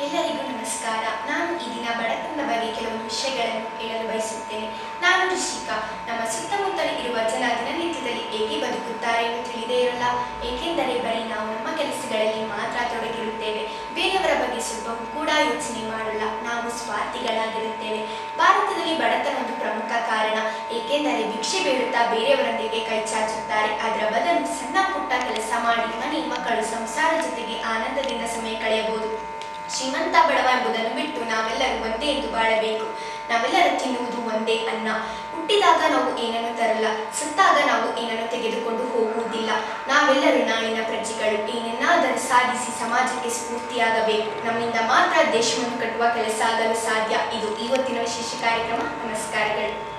ಎಲ್ಲರಿಗೂ ನಮಸ್ಕಾರ ನಾನು ಈ ದಿನ ಬಡತನದ ಬಗ್ಗೆ ಕೆಲವೊಂದು ವಿಷಯಗಳನ್ನು ಹೇಳಲು ಬಯಸುತ್ತೇನೆ ನಾನು ರಿಷಿಕಾ ನಮ್ಮ ಸುತ್ತಮುತ್ತಲು ಇರುವ ಜನ ದಿನನಿತ್ಯದಲ್ಲಿ ಹೇಗೆ ಬದುಕುತ್ತಾರೆ ಎಂದು ತಿಳಿದೇ ಇರಲ್ಲ ಏಕೆಂದರೆ ಬರೀ ನಾವು ನಮ್ಮ ಕೆಲಸಗಳಲ್ಲಿ ಮಾತ್ರ ತೊಡಗಿರುತ್ತೇವೆ ಬೇರೆಯವರ ಬಗ್ಗೆ ಸ್ವಲ್ಪವೂ ಕೂಡ ಯೋಚನೆ ಮಾಡಲ್ಲ ನಾವು ಸ್ವಾರ್ಥಿಗಳಾಗಿರುತ್ತೇವೆ ಭಾರತದಲ್ಲಿ ಬಡತನ ಒಂದು ಪ್ರಮುಖ ಕಾರಣ ಏಕೆಂದರೆ ಭಿಕ್ಷೆ ಬೇಡುತ್ತಾ ಬೇರೆಯವರೊಂದಿಗೆ ಕೈ ಚಾಚುತ್ತಾರೆ ಅದರ ಬದಲು ಸಣ್ಣ ಪುಟ್ಟ ಕೆಲಸ ಮಾಡಿ ಮನೆ ಮಕ್ಕಳು ಸಂಸಾರ ಜೊತೆಗೆ ಆನಂದದಿಂದ ಸಮಯ ಕಳೆಯಬಹುದು ಶ್ರೀಮಂತ ಬಡವ ಎಂಬುದನ್ನು ಬಿಟ್ಟು ನಾವೆಲ್ಲರೂ ಒಂದೇ ಎಂದು ಬಾಳಬೇಕು ನಾವೆಲ್ಲರೂ ತಿನ್ನುವುದು ಒಂದೇ ಅನ್ನ ಹುಟ್ಟಿದಾಗ ನಾವು ಏನನ್ನು ತರಲ್ಲ ಸತ್ತಾಗ ನಾವು ಏನನ್ನು ತೆಗೆದುಕೊಂಡು ಹೋಗುವುದಿಲ್ಲ ನಾವೆಲ್ಲರೂ ನಾಳಿನ ಪ್ರಜೆಗಳು ಏನನ್ನಾದರೂ ಸಾಧಿಸಿ ಸಮಾಜಕ್ಕೆ ಸ್ಫೂರ್ತಿಯಾಗಬೇಕು ನಮ್ಮಿಂದ ಮಾತ್ರ ದೇಶವನ್ನು ಕಟ್ಟುವ ಕೆಲಸ ಆಗಲು ಸಾಧ್ಯ ಇದು ಇವತ್ತಿನ ವಿಶೇಷ ಕಾರ್ಯಕ್ರಮ ನಮಸ್ಕಾರಗಳು